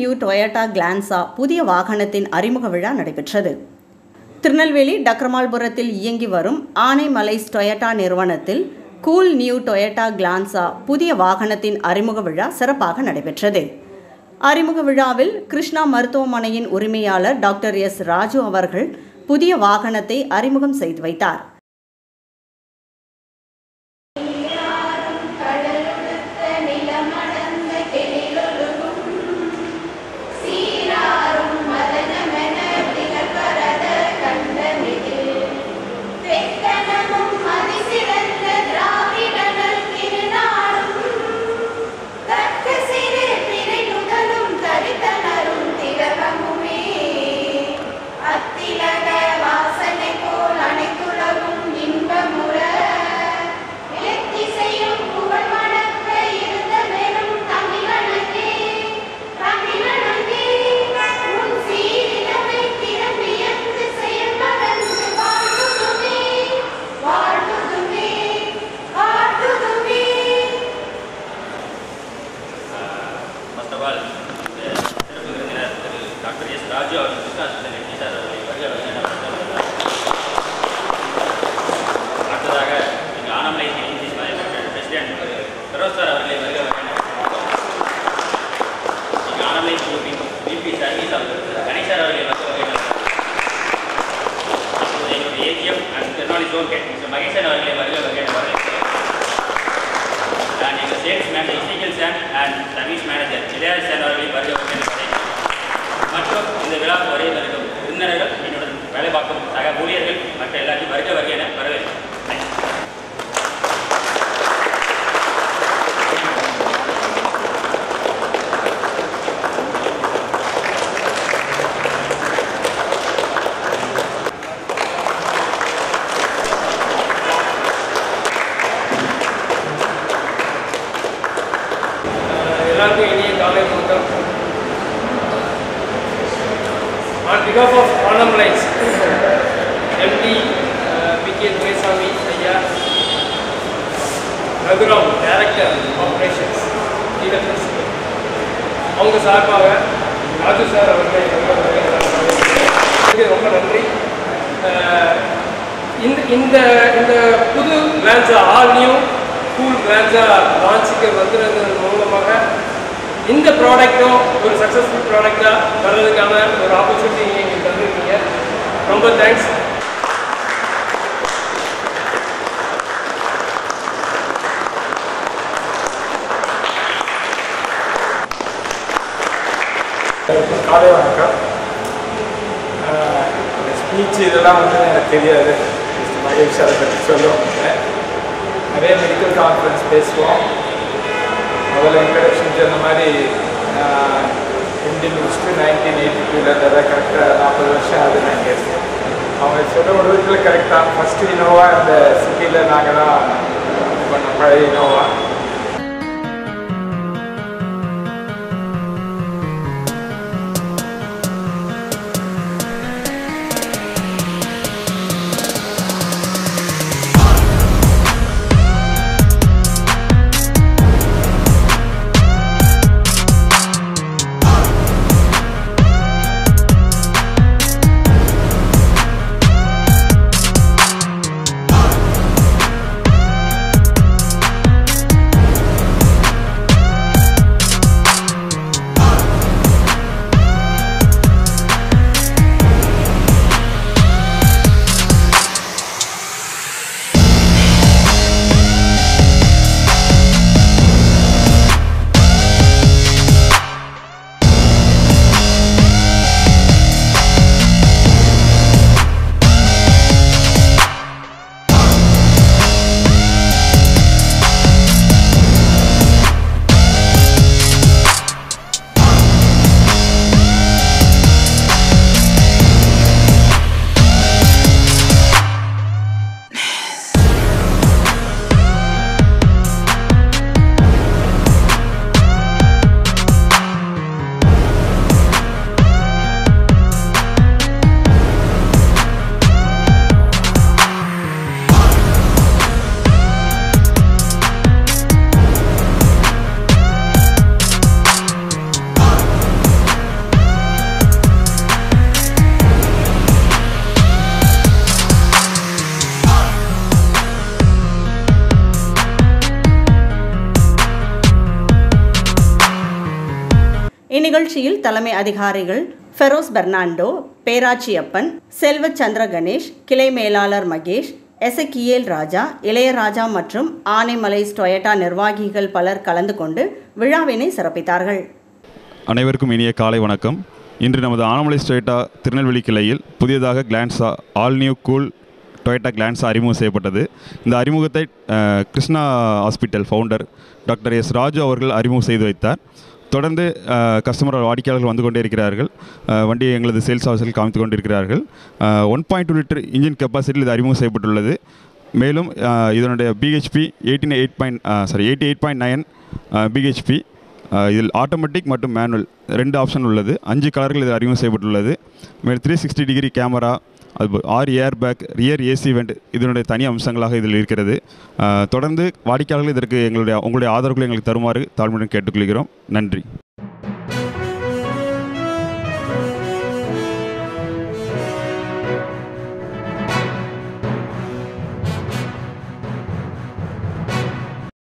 New Toyota Glanza புதிய வாகனத்தின் அறிமுக விழா நடைபெற்றது திருநெல்வேலி டக்ரமால்புரத்தில் இயங்கி வரும் ஆனைமலைஸ் டொயோட்டா நிறுவனத்தில் கூல் நியூ டொயோட்டா கிளான்சா புதிய வாகனத்தின் அறிமுக விழா சிறப்பாக நடைபெற்றது அறிமுக விழாவில் கிருஷ்ணா மருத்துவமனையின் உரிமையாளர் டாக்டர் எஸ் ராஜு அவர்கள் புதிய வாகனத்தை அறிமுகம் செய்து வைத்தார் அத்திலக வாசனை போல் அனைத்துலகும் இன்பமுற எத்திசையும் புகழ் மணக்க இருந்த வெறும் தமிழனங்கே தமிழனங்கே உன் சீரிலமை திறமியந்து செயல் மறந்து வாழ்வுதுமே வாழ்வுதுமே வாழ்வுதுமே ஃபர்ஸ்ட் ஆஃப் ஆல் சிறப்பு விருந்தினர் திரு டாக்டர் எஸ் ராஜு அவர்கள் கிருஷ்ணாசிரியர் நெட்டி சார் அவர்களை வருக வருக என வரவேற்கிறேன். அடுத்ததாக எங்கள் ஆனமலை இங்கிலீஷ் மதிப்பெற்ற பிரசிடென்ட் திரு ஃபெரோஸ் சார் அவர்களை வருக வருக என வரவேற்கிறேன். எங்கள் ஆனமலை குரூப்பின் பிபி சர்வீஸ் அவர்கள் திரு கணேஷ் சார் அவர்களை வருக வருக என வரவேற்கிறேன். அப்போது எங்களுடைய ஏஜிஎம் அண்ட் திருநாளி ஜோன் ஹெட் மிஸ்டர் மகேசன் அவர்களை வருக வருக என வரவேற்கிறேன் and எங்கள் sales manager Ezekiel sir and service manager Ilayaraj sir அவர்களை வருக வருக என வரவேற்கிறேன். மற்றும் இந்த விழாவுக்கு வரைய வருகும் விருந்தினர்கள் என்னுடன் வேலை பார்க்கும் சக ஊழியர்கள் மற்ற எல்லாத்தையும் வருக வருக என வரவேற்கிறேன் Thank you. எல்லாருக்கும் இனிய காலை வணக்கம் ஆன் பிகாஃப் of Anamallais MD P K Duraisamy ஐயா ரகுராம் டைரக்டர் ஆப்ரேஷன்ஸ் டிஎஃப்எஸ் அவங்க சார்பாக ராஜு சார் அவர்களை ரொம்ப வரவேற்கிறேன். ரொம்ப நன்றி அஹ், இந்த இந்த இந்த புது Glanza all new cool Glanza லான்ச்சுக்கு வந்துடுறது மூலமாக இந்த ப்ராடக்ட்டும் ஒரு சக்ஸஸ்ஃபுல் ப்ராடக்டாக வர்றதுக்கான ஒரு ஆப்பர்ச்சுனிட்டி எங்களுக்கு தந்துருக்கீங்க ரொம்ப தேங்க்ஸ் காலை வணக்கம் ஆஹ் இந்த ஸ்பீச் இதெல்லாம் வந்து எனக்கு தெரியாது மிஸ்டர் மகேஷ் அதை பற்றி சொல்லுவாங்க நிறைய மெடிக்கல் கான்ஃபரன்ஸ் பேசுவோம் முதல்ல இன்ட்ரடக்ஷன் சொன்ன மாதிரி ஹிந்தி முடிச்சுட்டு நைன்டீன் எயிட்டி டூவில் அதாவது கரெக்டாக நாற்பது வருஷம் ஆகுது நான் இங்கே அவங்க சொல்ல ஒரு விதத்தில் கரெக்டாக ஃபஸ்ட்டு இனோவா இந்த சிட்டியில் நாங்கள் தான் இது பண்ணோம் பழைய இனோவா நிகழ்ச்சியில் தலைமை அதிகாரிகள் ஃபெரோஸ் பெர்னாண்டோ பேராச்சியப்பன் செல்வ சந்திர கணேஷ் கிளை மேலாளர் மகேஷ் எசக்கியேல் ராஜா இளையராஜா மற்றும் ஆனைமலை டொயட்டா நிர்வாகிகள் பலர் கலந்து கொண்டு விழாவினை சிறப்பித்தார்கள் அனைவருக்கும் இனிய காலை வணக்கம் இன்று நமது ஆனமலை ஸ்டொயட்டா திருநெல்வேலி கிளையில் புதியதாக Glanza all new cool Toyota Glanza அறிமுகம் செய்யப்பட்டது இந்த அறிமுகத்தை ah, Krishna hospital founder doctor S Raju அவர்கள் அறிமுகம் செய்து வைத்தார் தொடர்ந்து கஸ்டமர் வாடிக்கையாளர்கள் வந்து கொண்டே இருக்கிறார்கள் அஹ், வண்டியை எங்களது சேல்ஸ் ஆஃபீஸில் காமித்து கொண்டிருக்கிறார்கள் one point two litre engine கெப்பாசிட்டியில் இது அறிமுகம் செய்யப்பட்டுள்ளது மேலும் அஹ், இதனுடைய BHP eighteen eight point sorry eighty eight point nine BHP ah இதில் ஆட்டோமேட்டிக் மற்றும் மேனுவல் ரெண்டு ஆப்ஷன் உள்ளது அஞ்சு கலர்கள் இதில் அறிமுகம் செய்யப்பட்டுள்ளது மேலும் த்ரீ சிக்ஸ்டி டிகிரி கேமரா அது ஆறு airbag rear AC vent இதனுடைய தனி அம்சங்களாக இதில் இருக்கிறது ஆஹ் தொடர்ந்து வாடிக்கையாளர்கள் இதற்கு எங்களுடைய உங்களுடைய ஆதரவுகளை எங்களுக்கு தருமாறு தாழ்மையுடன் கேட்டுக்கொள்கிறோம் நன்றி